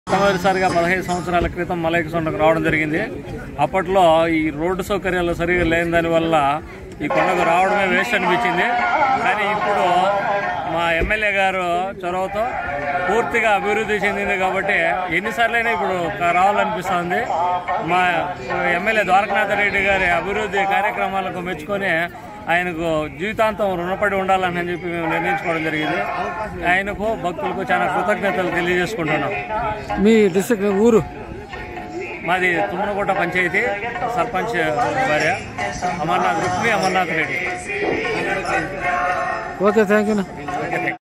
మొట్టమొదటిసారిగా పదహైదు సంవత్సరాల క్రితం మలైక కొండకు రావడం జరిగింది అప్పట్లో ఈ రోడ్డు సౌకర్యాలు సరిగా లేని దానివల్ల ఈ కొండకు రావడమే వేస్ట్ అనిపించింది కానీ ఇప్పుడు మా ఎమ్మెల్యే గారు చొరవతో పూర్తిగా అభివృద్ధి చెందింది కాబట్టి ఎన్నిసార్లైనా ఇప్పుడు క- రావాలనిపిస్తుంది మా ఎమ్మెల్యే ద్వారకనాథ రెడ్డి గారి అభివృద్ధి కార్యక్రమాలకు మెచ్చుకొని ఆయనకు జీవితాంతం రుణపడి ఉండాలని చెప్పి మేము నిర్ణయించుకోవడం జరిగింది ఆయనకు భక్తులకు చాలా కృతజ్ఞతలు తెలియజేసుకుంటున్నాం మీ డిస్ట్రిక్ట్ ఊరు మాది తుమ్మనకోట పంచాయతీ సర్పంచ్ భార్య Amarnath Rukmi Amarnath Reddy okay thank you